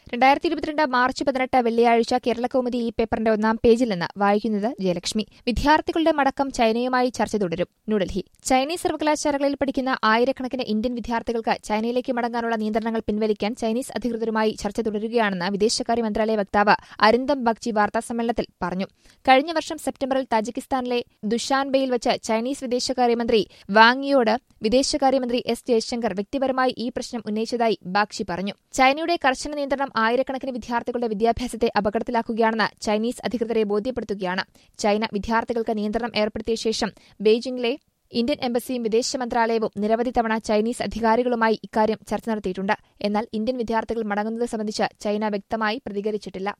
രണ്ടായിരത്തി ഇരുപത്തിരണ്ട് മാർച്ച് പതിനെട്ട് വെള്ളിയാഴ്ച കേരളകൗമുദി ഈ പേപ്പറിന്റെ ഒന്നാം പേജിൽ നിന്ന് വായിക്കുന്നത് ജയലക്ഷ്മി വിദ്യാർത്ഥികളുടെ മടക്കം ചൈനയുമായി ചർച്ച തുടരും ന്യൂഡൽഹി ചൈനീസ് സർവകലാശാലകളിൽ പഠിക്കുന്ന ആയിരക്കണക്കിന് ഇന്ത്യൻ വിദ്യാർത്ഥികൾക്ക് ചൈനയിലേക്ക് മടങ്ങാനുള്ള നിയന്ത്രണങ്ങൾ പിൻവലിക്കാൻ ചൈനീസ് അധികൃതരുമായി ചർച്ച തുടരുകയാണെന്ന് വിദേശകാര്യ മന്ത്രാലയ വക്താവ് അരിന്ദം ബഗ്ചി വാർത്താസമ്മേളനത്തിൽ പറഞ്ഞു കഴിഞ്ഞ വർഷം സെപ്റ്റംബറിൽ താജിക്കിസ്ഥാനിലെ ദുഷാൻബെയിൽ വെച്ച് ചൈനീസ് വിദേശകാര്യമന്ത്രി വാങ്ങിയോട് വിദേശകാര്യമന്ത്രി എസ് ജയശങ്കർ വ്യക്തിപരമായി ഈ പ്രശ്നം ഉന്നയിച്ചതായി ബാഗ്ചി പറഞ്ഞു ചൈനയുടെ കർശന നിയന്ത്രണം ആയിരക്കണക്കിന് വിദ്യാർത്ഥികളുടെ വിദ്യാഭ്യാസത്തെ അപകടത്തിലാക്കുകയാണെന്ന് ചൈനീസ് അധികൃതരെ ബോധ്യപ്പെടുത്തുകയാണ് ചൈന വിദ്യാർത്ഥികൾക്ക് നിയന്ത്രണം ഏർപ്പെടുത്തിയ ശേഷം ബെയ്ജിംഗിലെ ഇന്ത്യൻ എംബസിയും വിദേശ മന്ത്രാലയവും നിരവധി തവണ ചൈനീസ് അധികാരികളുമായി ഇക്കാര്യം ചർച്ച നടത്തിയിട്ടുണ്ട് എന്നാൽ ഇന്ത്യൻ വിദ്യാർത്ഥികൾ മടങ്ങുന്നത് സംബന്ധിച്ച് ചൈന വ്യക്തമായി പ്രതികരിച്ചിട്ടില്ല